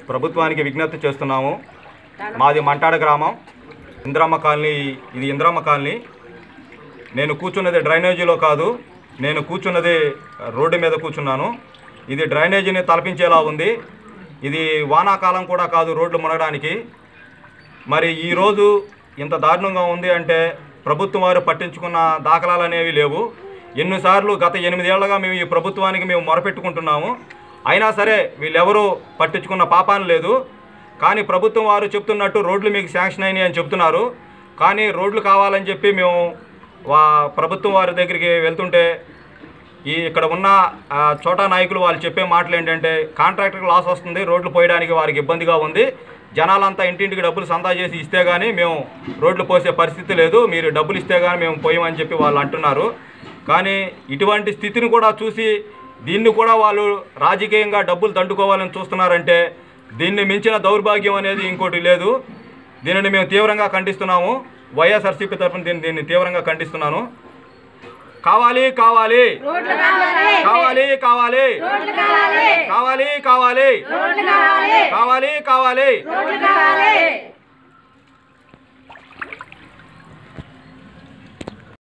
ప్రభుత్వానికి విజ్ఞప్తి చేస్తున్నాము మాది మంటాడ గ్రామం ఇంద్రమ్మ కాలనీ ఇది ఇంద్రమ్మ కాలనీ నేను కూర్చున్నది డ్రైనేజీలో కాదు నేను కూర్చున్నది రోడ్డు మీద కూర్చున్నాను ఇది డ్రైనేజీని తలపించేలా ఉంది ఇది వానాకాలం కూడా కాదు రోడ్లు మునగడానికి మరి ఈరోజు ఇంత దారుణంగా ఉంది అంటే ప్రభుత్వం వారు పట్టించుకున్న దాఖలాలు అనేవి లేవు ఎన్నిసార్లు గత ఎనిమిదేళ్లుగా మేము ఈ ప్రభుత్వానికి మేము మొరపెట్టుకుంటున్నాము అయినా సరే వీళ్ళెవరూ పట్టించుకున్న పాపాన లేదు కానీ ప్రభుత్వం వారు చెప్తున్నట్టు రోడ్లు మీకు శాంక్షన్ అయినాయి అని చెప్తున్నారు కానీ రోడ్లు కావాలని చెప్పి మేము వా ప్రభుత్వం వారి దగ్గరికి వెళ్తుంటే ఈ ఇక్కడ ఉన్న ఆ, చోటా నాయకులు వాళ్ళు చెప్పే మాటలు ఏంటంటే కాంట్రాక్టర్కి లాస్ వస్తుంది రోడ్లు పోయడానికి వారికి ఇబ్బందిగా ఉంది జనాలంతా ఇంటింటికి డబ్బులు సందా చేసి ఇస్తే కానీ మేము రోడ్లు పోసే పరిస్థితి లేదు మీరు డబ్బులు ఇస్తే కానీ మేము పోయామని చెప్పి వాళ్ళు అంటున్నారు కానీ ఇటువంటి స్థితిని కూడా చూసి దీన్ని కూడా వాళ్ళు రాజకీయంగా డబ్బులు దండుకోవాలని చూస్తున్నారంటే దీన్ని మించిన దౌర్భాగ్యం అనేది ఇంకోటి లేదు దీనిని మేము తీవ్రంగా ఖండిస్తున్నాము వైఎస్ఆర్సీపీ తరఫున దీన్ని దీన్ని తీవ్రంగా ఖండిస్తున్నాను కావాలి కావాలి కావాలి కావాలి కావాలి కావాలి కావాలి కావాలి